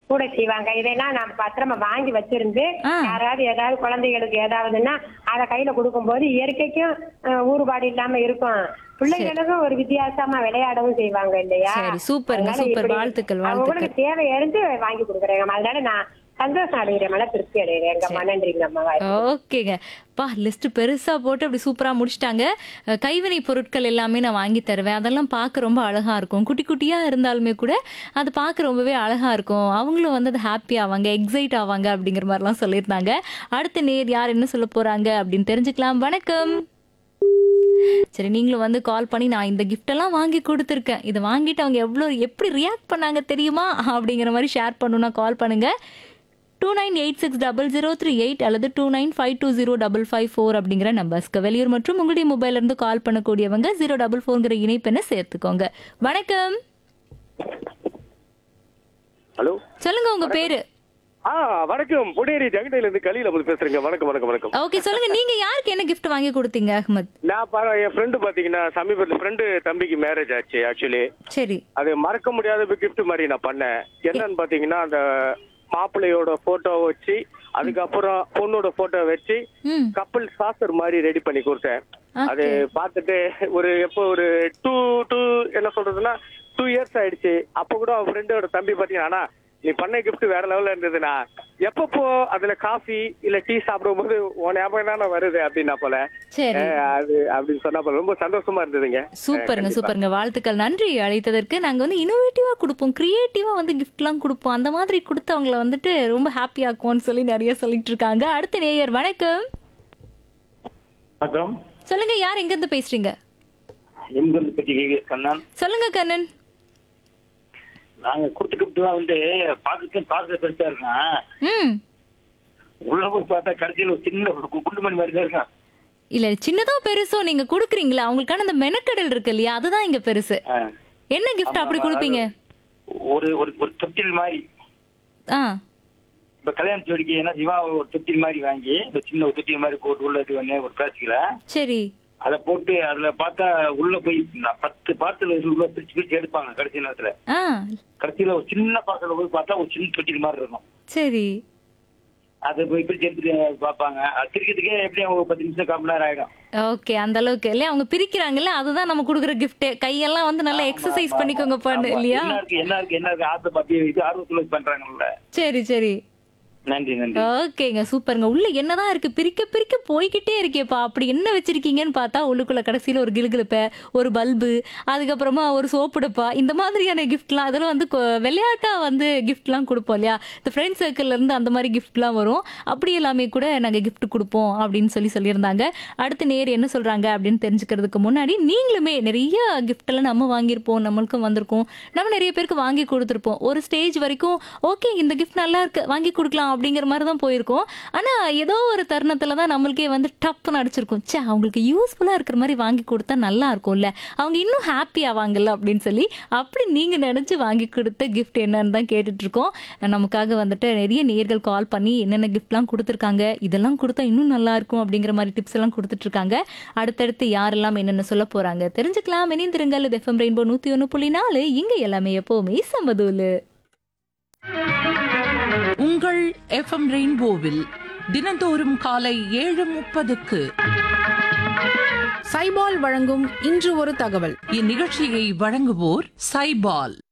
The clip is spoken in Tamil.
கூட செய்வாங்க இதெல்லாம் நான் பத்திரமா வாங்கி வச்சிருந்து ஆ. யாராவது ஏதாவது குழந்தைகளுக்கு ஏதாவதுன்னா அதை கையில கொடுக்கும்போது இயற்கைக்கும் அஹ், ஊறுபாடு இல்லாம இருக்கும் பிள்ளைகளுக்கும் ஒரு வித்தியாசமா விளையாடவும் செய்வாங்க இல்லையா சரி, சூப்பருங்க, அதனால சூப்பர். இப்படி வாழ்த்துக்கள், அவங்களுக்கு வாழ்த்துக்கள். தேவை இருந்து வாங்கி கொடுக்குறேங்க அதனால நான் சந்தோஷம் அடைகிறேன் மன திருப்தி அடைகிறேன் எங்கம்மா நன்றிங்கம்மா ஓகேங்க பா லிஸ்ட் பெருசா போட்டு அப்படி சூப்பரா முடிச்சிட்டாங்க அஹ், கைவினை பொருட்கள் எல்லாமே நான் வாங்கி தருவேன் அதெல்லாம் பார்க்க ரொம்ப அழகா இருக்கும் குட்டி குட்டியா இருந்தாலுமே கூட அது பார்க்க ரொம்பவே அழகா இருக்கும் அவங்களும் வந்து அது ஹாப்பி ஆவாங்க எக்ஸைட் ஆவாங்க அப்படிங்கிற மாதிரிலாம் சொல்லியிருந்தாங்க அடுத்த நேர் யார் என்ன சொல்ல போறாங்க அப்படின்னு தெரிஞ்சுக்கலாம் வணக்கம் சரி நீங்களும் வந்து கால் பண்ணி நான் இந்த gift எல்லாம் வாங்கி கொடுத்துருக்கேன் இதை வாங்கிட்டு அவங்க எவ்வளோ எப்படி ரியாக்ட் பண்ணாங்க தெரியுமா அப்படிங்கிற மாதிரி ஷேர் பண்ணுன்னா கால் பண்ணுங்க two nine eight six double zero three eight அல்லது two nine five two zero double five four அப்படிங்கிற நம்பர்ஸ்க்கு வெளியூர் மற்றும் உங்களுடைய மொபைல்ல இருந்து கால் பண்ணக்கூடியவங்க ஜீரோ டபுள் ஃபோர்ங்கிற இணைப்பெண்ணை சேர்த்துக்கோங்க வணக்கம் ஹலோ சொல்லுங்க உங்க பேரு ஆ வணக்கம் புனேரி ஜெகடையில இருந்து கலியில வந்து பேசுறேங்க வணக்கம் வணக்கம் வணக்கம் ஓகே சொல்லுங்க நீங்க யாருக்கு என்ன gift வாங்கி கொடுத்தீங்க அஹ்மத் நான் பாரு என் ஃப்ரெண்டு பாத்தீங்கன்னா சமீபத்துல ஃப்ரெண்டு தம்பிக்கு மேரேஜ் ஆச்சு ஆக்சுவலி சரி அது மறக்க முடியாத கிஃப்ட் மாதிரி நான் பண்ணேன் என்னன்னு பாத்தீங்கன்னா அந்த மாப்பிள்ளையோட போட்டோ வச்சு அதுக்கப்புறம் பொண்ணோட போட்டோ வச்சு ம் கப்பல் சாசர் மாதிரி ரெடி பண்ணி கொடுத்தேன் அது பார்த்துட்டு ஒரு எப்போ ஒரு டூ டூ என்ன சொல்றதுன்னா டூ இயர்ஸ் ஆயிடுச்சு அப்ப கூட அவன் ஃப்ரெண்டோட தம்பி பாத்தீங்கன்னா "அண்ணா, நீ பண்ண gift வேற லெவல்ல இருந்ததுண்ணா எப்பப்போ அதுல காஃபி இல்ல டீ சாப்பிடும்போது உன் ஞாபகம் தானே வருது அப்படின்னா போல சரி அஹ் அது அப்படின்னு சொன்னா போல ரொம்ப சந்தோஷமா இருந்ததுங்க சூப்பருங்க சூப்பருங்க வாழ்த்துக்கள் நன்றி அழைத்ததற்கு நாங்க வந்து இனோவேட்டிவா கொடுப்போம் கிரியேட்டிவா வந்து கிஃப்ட்லாம் கொடுப்போம் அந்த மாதிரி கொடுத்து அவங்கள வந்துட்டு ரொம்ப ஹாப்பி ஆக்குவோம்னு சொல்லி நிறைய சொல்லிட்டு இருக்காங்க அடுத்த நேயர் வணக்கம் வணக்கம் சொல்லுங்க யார் எங்க இருந்து பேசுறீங்க எண்பது பற்றி கண்ணன் சொல்லுங்க கண்ணன் நாங்க கொடுத்து கிஃப்ட்லாம் வந்து பார்க்க பார்க்க பெருசா இருக்கான் ம் உள்ள போய் பார்த்தா கடைசியில் ஒரு சின்ன ஒரு கு- குண்டு மணி மாதிரி தான் இருக்கான் இல்ல சின்னதோ பெருசோ நீங்க கொடுக்குறீங்களா அவங்களுக்கான அந்த மெனக்கடல் இருக்கு இல்லையா அதுதான் இங்க பெருசு ஆ. என்ன கிஃப்ட் அப்படி கொடுப்பீங்க ஒரு ஒரு ஒரு தொட்டில் மாதிரி ஆ இப்ப கல்யாண ஜோடிக்கு என்ன சிவா ஒரு தொட்டில் மாதிரி வாங்கி ஒரு சின்ன ஒரு தொட்டில் மாதிரி போட்டு உள்ள இது பண்ணி ஒரு பிளாஸ்டிக்ல சரி அதை போட்டு அதுல பார்த்தா உள்ள போய் நான் பத்து பாத்துல உள்ள பிரிச்சு பிரிச்சு எடுப்பாங்க கடைசி நேரத்துல ஆ கடைசியில ஒரு சின்ன பாத்திரம் போய் பார்த்தா ஒரு சின்ன தொட்டில் மாதிரி இருக்கும் சரி அதை போய் பிரிச்சு எடுத்துட்டு பார்ப்பாங்க அது பிரிக்கிறதுக்கே எப்படியும் ஒரு பத்து நிமிஷம் கால் மணி நேரம் ஆயிடும் ஓகே அந்த அளவுக்கு இல்லையா அவங்க பிரிக்கிறாங்கல்ல அதுதான் நம்ம கொடுக்குற gift கையெல்லாம் வந்து நல்லா எக்ஸசைஸ் பண்ணிக்கோங்க பண்ணு ஆமா. இல்லையா என்ன இருக்கு என்ன இருக்கு என்ன இருக்கு ஆத்த பத்தி இது ஆர்வத்துல பண்றாங்கல்ல சரி சரி நன்றி நன்றி ஓகேங்க சூப்பருங்க உள்ள என்னதான் இருக்கு பிரிக்க பிரிக்க போய்கிட்டே இருக்கேப்பா அப்படி என்ன வச்சிருக்கீங்கன்னு பார்த்தா உள்ளுக்குள்ள கடைசியில ஒரு கிளுகிழுப்ப ஒரு பல்பு அதுக்கப்புறமா ஒரு சோப்பு டப்பா இந்த மாதிரியான கிஃப்ட்லாம் அதெல்லாம் வந்து கொ- விளையாட்டா வந்து கிஃப்ட்லாம் கொடுப்போம் இல்லையா இந்த ஃப்ரெண்ட் சர்க்கிள்ல இருந்து அந்த மாதிரி கிஃப்ட்லாம் வரும் அப்படி எல்லாமே கூட நாங்க gift கொடுப்போம் அப்படின்னு சொல்லி சொல்லியிருந்தாங்க அடுத்து நேர் என்ன சொல்றாங்க அப்படின்னு தெரிஞ்சுக்கிறதுக்கு முன்னாடி நீங்களுமே நிறைய gift எல்லாம் நம்ம வாங்கியிருப்போம் நம்மளுக்கும் வந்திருக்கும் நம்ம நிறைய பேருக்கு வாங்கி கொடுத்துருப்போம் ஒரு ஸ்டேஜ் வரைக்கும் ஓகே இந்த கிஃப்ட் நல்லா இருக்கு வாங்கி கொடுக்கலாம் அப்படிங்கிற மாதிரி தான் போயிருக்கோம் ஆனா ஏதோ ஒரு தருணத்துல தான் நம்மளுக்கே வந்து டப்புன்னு அடிச்சிருக்கும் ச்சே அவங்களுக்கு யூஸ்ஃபுல்லா இருக்கிற மாதிரி வாங்கி கொடுத்தா நல்லா இருக்கும்ல அவங்க இன்னும் ஹாப்பி ஆவாங்கல்ல அப்படின்னு சொல்லி அப்படி நீங்க நினைச்சு வாங்கி கொடுத்த கிஃப்ட் என்னன்னு தான் கேட்டுட்டு இருக்கோம் நமக்காக வந்துட்டு நிறைய நேர்கள் கால் பண்ணி என்னென்ன கிஃப்ட்லாம் கொடுத்துருக்காங்க இதெல்லாம் கொடுத்தா இன்னும் நல்லா இருக்கும் அப்படிங்கிற மாதிரி டிப்ஸ் எல்லாம் கொடுத்துட்டு இருக்காங்க அடுத்தடுத்து யாரெல்லாம் என்னென்ன சொல்ல போறாங்க தெரிஞ்சுக்கலாம் இணைந்திருங்கள் இது எஃப்எம் ரெயின்போ நூத்தி ஒன்று புள்ளி நாலு இங்க எல்லாமே எப்பவுமே சமதூலு உங்கள் எஃப்எம் ரெயின்போவில் தினந்தோறும் காலை ஏழு முப்பதுக்கு சைபால் வழங்கும் இன்று ஒரு தகவல் இந்நிகழ்ச்சியை வழங்குவோர் சைபால்